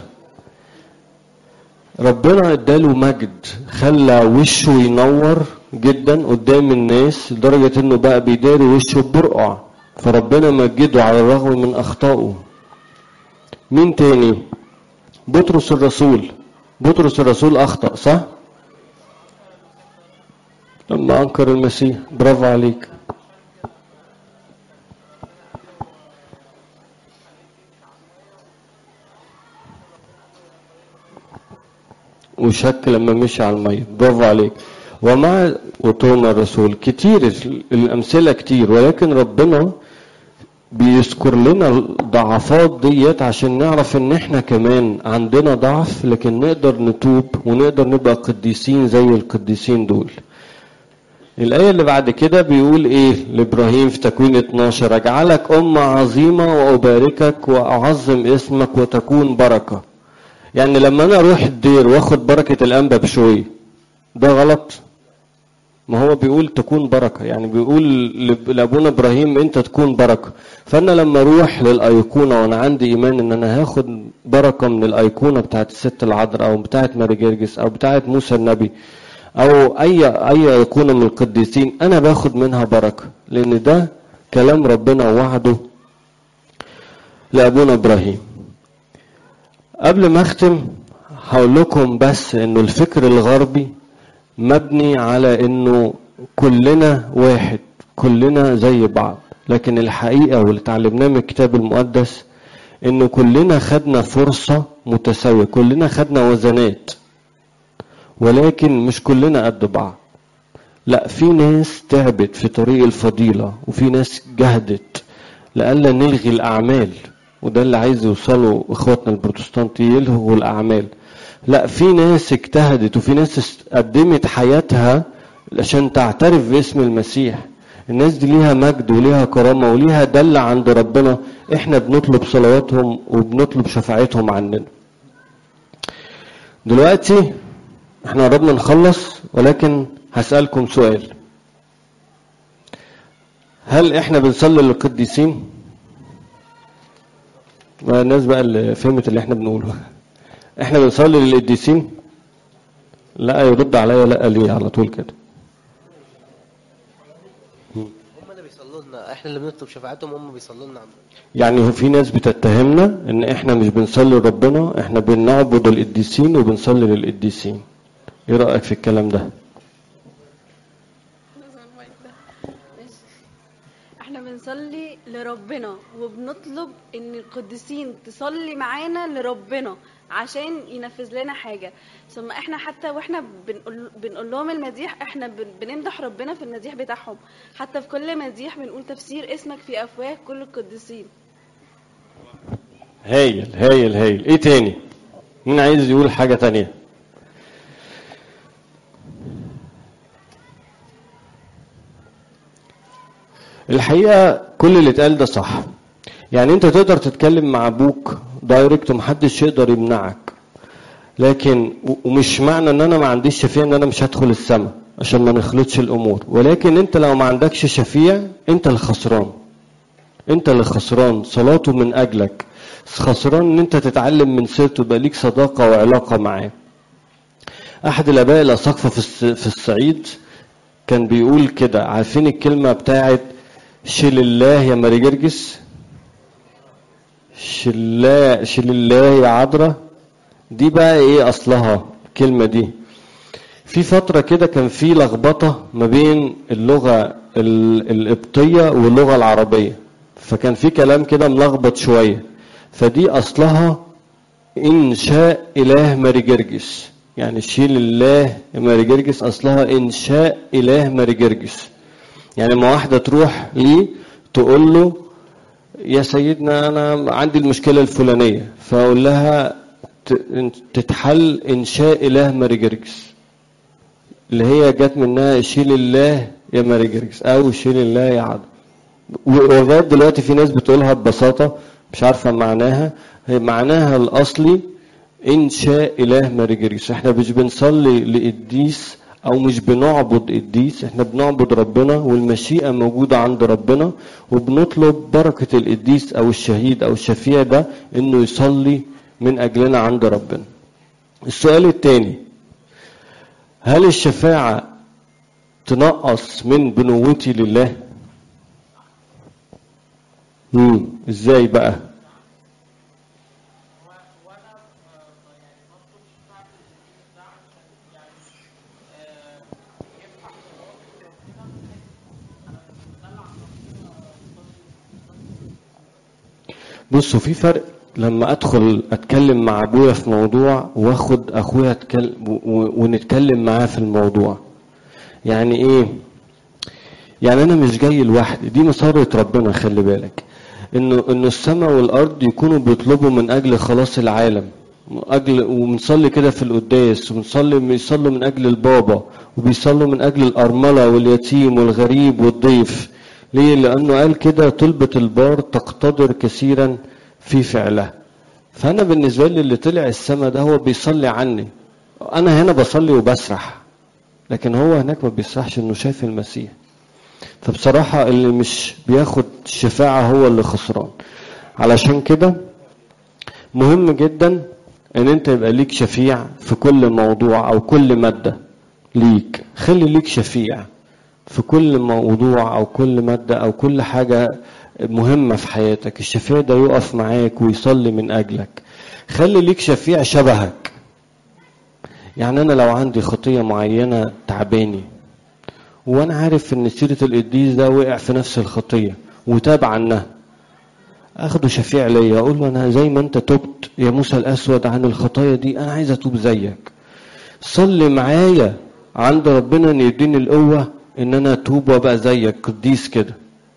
ربنا اداله مجد خلى وشه ينور جدا قدام الناس لدرجة انه بقى بيداري وشه ببرقع فربنا مجده على الرغم من اخطائه مين تاني بطرس الرسول بطرس الرسول اخطأ صح لما انكر المسيح برافو عليك وشك لما مشي على المية برافو عليك ومع وتوما الرسول كتير الأمثلة كتير ولكن ربنا بيذكر لنا الضعفات ديت عشان نعرف ان احنا كمان عندنا ضعف لكن نقدر نتوب ونقدر نبقى قديسين زي القديسين دول الآية اللي بعد كده بيقول إيه لإبراهيم في تكوين 12 أجعلك أمة عظيمة وأباركك وأعظم اسمك وتكون بركة يعني لما أنا أروح الدير وآخد بركة الأنبا بشوي ده غلط ما هو بيقول تكون بركة يعني بيقول لأبونا إبراهيم أنت تكون بركة فأنا لما أروح للأيقونة وأنا عندي إيمان إن أنا هاخد بركة من الأيقونة بتاعت الست العذراء أو بتاعت ماري جرجس أو بتاعت موسى النبي او اي اي ايقونه من القديسين انا باخد منها بركه لان ده كلام ربنا وعده لابونا ابراهيم قبل ما اختم هقول لكم بس انه الفكر الغربي مبني على انه كلنا واحد كلنا زي بعض لكن الحقيقه واللي اتعلمناه من الكتاب المقدس ان كلنا خدنا فرصة متساوية كلنا خدنا وزنات ولكن مش كلنا قد بعض لا في ناس تعبت في طريق الفضيلة وفي ناس جهدت لألا نلغي الأعمال وده اللي عايز يوصله إخواتنا البروتستانت يلغوا الأعمال لا في ناس اجتهدت وفي ناس است- قدمت حياتها عشان تعترف باسم المسيح الناس دي ليها مجد وليها كرامة وليها دلة عند ربنا احنا بنطلب صلواتهم وبنطلب شفاعتهم عننا دلوقتي احنا قربنا نخلص ولكن هسألكم سؤال هل احنا بنصلي للقديسين ما الناس بقى اللي فهمت اللي احنا بنقوله احنا بنصلي للقديسين لا يرد عليا لا ليه على طول كده هم اللي بيصلوا لنا احنا اللي بنطلب شفاعتهم هم بيصلوا لنا يعني في ناس بتتهمنا ان احنا مش بنصلي لربنا احنا بنعبد القديسين وبنصلي للقديسين ايه رأيك في الكلام ده احنا بنصلي لربنا وبنطلب ان القديسين تصلي معانا لربنا عشان ينفذ لنا حاجه ثم احنا حتى واحنا بنقول, بنقول لهم المديح احنا بن- بنمدح ربنا في المديح بتاعهم حتى في كل مديح بنقول تفسير اسمك في افواه كل القديسين هايل هايل هايل ايه تاني مين عايز يقول حاجة تانية الحقيقة كل اللي اتقال ده صح يعني انت تقدر تتكلم مع ابوك دايركت ومحدش يقدر يمنعك لكن و- ومش معنى ان انا ما عنديش شفيع ان انا مش هدخل السماء عشان ما نخلطش الامور ولكن انت لو ما عندكش شفيع انت اللي خسران انت اللي خسران صلاته من اجلك خسران ان انت تتعلم من سيرته يبقى ليك صداقه وعلاقه معاه احد الاباء الاساقفه في الس- في الصعيد كان بيقول كده عارفين الكلمه بتاعت شيل الله يا ماري جرجس شيل الله شيل الله يا عذراء دي بقى ايه اصلها الكلمه دي في فترة كده كان في لخبطة ما بين اللغة ال- القبطية واللغة العربية فكان في كلام كده ملخبط شوية فدي أصلها إنشاء إله ماري جرجس يعني شيل الله ماري جرجس أصلها إنشاء إله ماري جرجس يعني ما واحدة تروح ليه تقول له يا سيدنا أنا عندي المشكلة الفلانية فأقول لها ت- تتحل إنشاء إله ماري جرجس اللي هي جت منها شيل الله يا ماري جرجس او شيل الله يا عدو ولغايه دلوقتي في ناس بتقولها ببساطه مش عارفه معناها هي معناها الاصلي انشاء اله ماري جرجس احنا مش بنصلي لقديس او مش بنعبد قديس احنا بنعبد ربنا والمشيئه موجوده عند ربنا وبنطلب بركه القديس او الشهيد او الشفيع ده انه يصلي من اجلنا عند ربنا السؤال الثاني هل الشفاعة تنقص من بنوتي لله؟ امم ازاي بقى؟ بصوا في فرق لما ادخل اتكلم مع ابويا في موضوع واخد اخويا أتكلم و- ونتكلم معاه في الموضوع يعني ايه يعني انا مش جاي لوحدي دي مسارة ربنا خلي بالك انه انه السماء والارض يكونوا بيطلبوا من اجل خلاص العالم من اجل وبنصلي كده في القداس وبنصلي بيصلوا من اجل البابا وبيصلوا من اجل الارمله واليتيم والغريب والضيف ليه لانه قال كده طلبة البار تقتدر كثيرا في فعلها فانا بالنسبه لي اللي طلع السماء ده هو بيصلي عني انا هنا بصلي وبسرح لكن هو هناك ما بيسرحش انه شايف المسيح فبصراحة اللي مش بياخد الشفاعة هو اللي خسران علشان كده مهم جدا ان انت يبقى ليك شفيع في كل موضوع او كل مادة ليك خلي ليك شفيع في كل موضوع او كل مادة او كل حاجة مهمة في حياتك الشفيع ده يقف معاك ويصلي من اجلك خلي ليك شفيع شبهك يعني انا لو عندي خطية معينة تعباني وانا عارف ان سيرة القديس ده وقع في نفس الخطية وتاب عنها اخده شفيع ليا اقول له انا زي ما انت تبت يا موسى الاسود عن الخطايا دي انا عايز اتوب زيك صلي معايا عند ربنا ان يديني القوه ان انا اتوب وابقى زيك قديس كده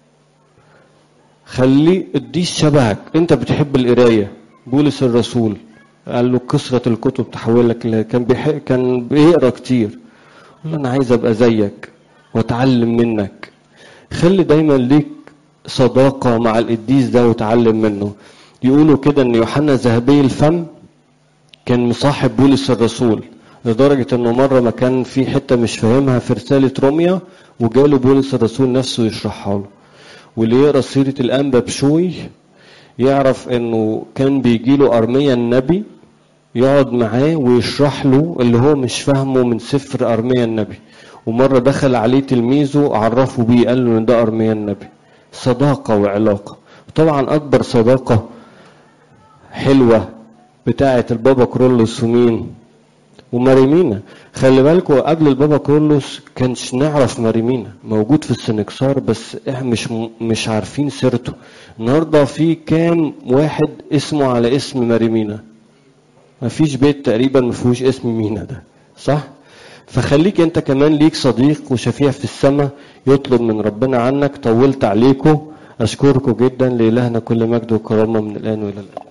خليه قديس شبهك انت بتحب القرايه بولس الرسول قال له كثرة الكتب تحولك ل- كان بيح... كان بيقرا كتير قال له انا عايز ابقى زيك واتعلم منك خلي دايما ليك صداقة مع القديس ده وتعلم منه يقولوا كده ان يوحنا ذهبي الفم كان مصاحب بولس الرسول لدرجة انه مرة ما كان في حتة مش فاهمها في رسالة روميا وجاله بولس الرسول نفسه يشرحها له واللي يقرا سيرة الأنبا بشوي يعرف انه كان بيجي له أرميا النبي يقعد معاه ويشرح له اللي هو مش فاهمه من سفر أرميا النبي ومرة دخل عليه تلميذه عرفه بيه قال له ان ده أرميا النبي صداقة وعلاقة طبعا أكبر صداقة حلوة بتاعة البابا كرولوس ومين وماريمينا خلي بالكوا قبل البابا كرولوس كانش نعرف ماريمينا موجود في السنكسار بس احنا مش مش عارفين سيرته النهارده في كام واحد اسمه على اسم ماريمينا مفيش بيت تقريبا ما فيهوش اسم مينا ده صح فخليك انت كمان ليك صديق وشفيع في السماء يطلب من ربنا عنك طولت عليكم اشكركم جدا لالهنا كل مجد وكرامه من الان والى الابد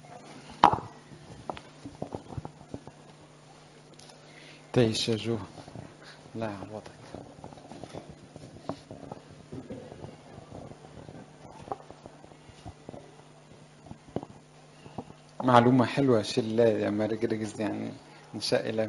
تعيش يا جو لا يعوضك معلومة حلوة شلة يا ماري جرجس يعني إن شاء الله